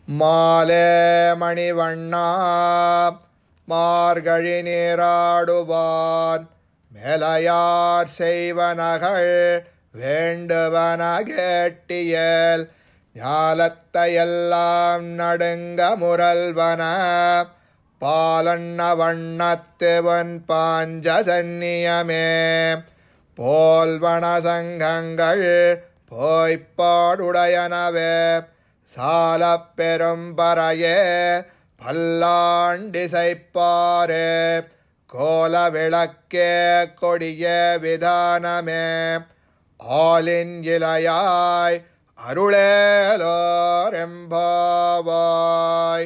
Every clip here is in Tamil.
மாலே மணிவண்ணா மார்கழி நீராடுவான் மேலையார் செய்வனகள் வேண்டுவன கேட்டியல் ஞாலத்தையெல்லாம் நடுங்க முரல்வன பாலண்ண வண்ணத்துவன் பாஞ்ச சந்நியமே போல்வன சங்கங்கள் போய்ப்பாடுடையனவே சாலப் பெரும்பறையே பல்லாண்டிசைப்பாரே கோல விளக்கே கொடிய விதானமே ஆலின் இலையாய் அருளேலோரெம்பாவாய்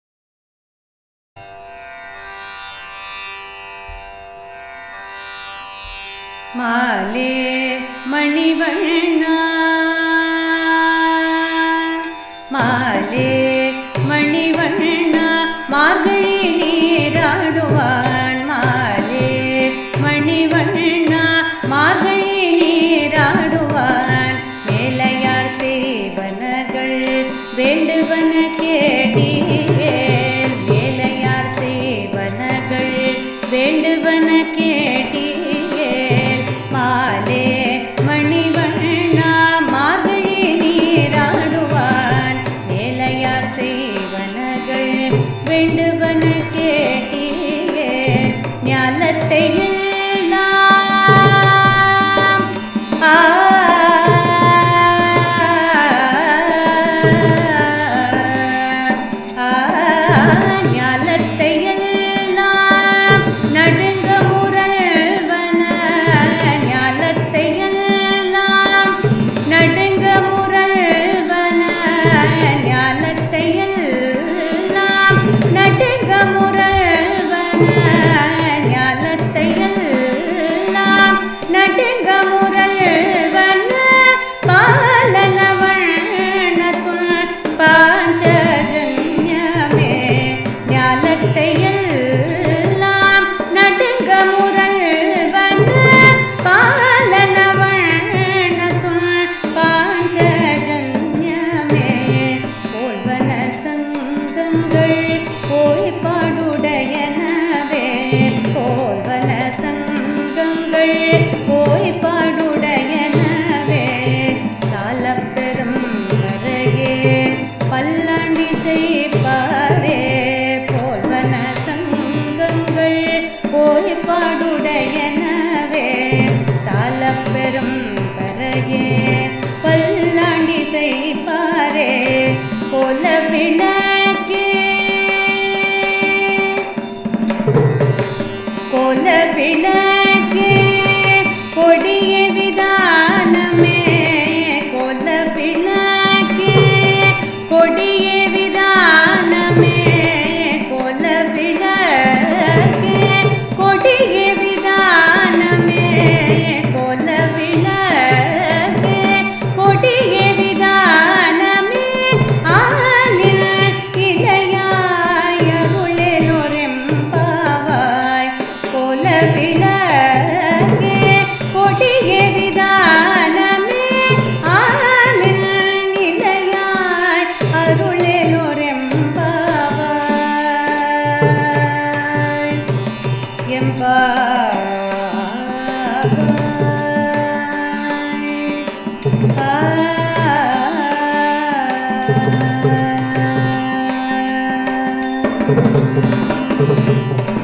மாலே மணிவண்ணா மாலே மணிவண்ணா மார்கழி நீராடுவான் மாலே மணிவண்ணா மார்கழி நீராடுவான் மேலையார் செய்வனகள் வேண்டுவன கேட்டீரேல் மேலையார் செய்வனகள் வேண்டுவன கேட்டீரேல் மாலே மணிவண்ணா மார்கழி நீராடுவான் மேலையார் செய்வனகள் வேண்டுவன கேட்டீரேல் ஞாலத்தை எல்லாம் ஆ ஞாலத்தை எல்லாம் நடுங்க முரல்வன ஞாலத்தை எல்லாம் நடுங்க முரல்வன ஞாலத்தை எல்லாம் நடுங்க முரல்வன ஞாலத்தை எல்லாம் நடுங்க முரல்வன பாலனவண்ணத்துள் பாஞ்சஜன்யமே ஞாலத்தை எல்லாம் நடுங்க முரல்வன பாலனவண்ணத்துள் பாஞ்சஜன்யமே போல்வன சங்கங்கள் போய் பாடுடையனவே போல்வன சங்கங்கள் போய் பாடுடையனவே சாலப்பெரும் வரையே பல்லாண்டி செய்ப்பாரே போல்வன சங்கங்கள் போய் பாடுடையனவே சாலப்பெரும் வரையே பல்லாண்டி செய்ப்பாரே கோல விளக்கே கோல விளக்கே கொடிய விதானமே கோல விளக்கே கொடிய விதானமே கோல விளக்கே கொடிய விதானமே கோல விளக்கே கொடிய விதானமே ஆலில் இளையாய் அருளெலொரெம்பாவாய் கோல விளக்கே கொடிய விதானமே ஆலில் இளையாய் அருளெலொரெம்பாவாய் எம்பாவாய் ஆ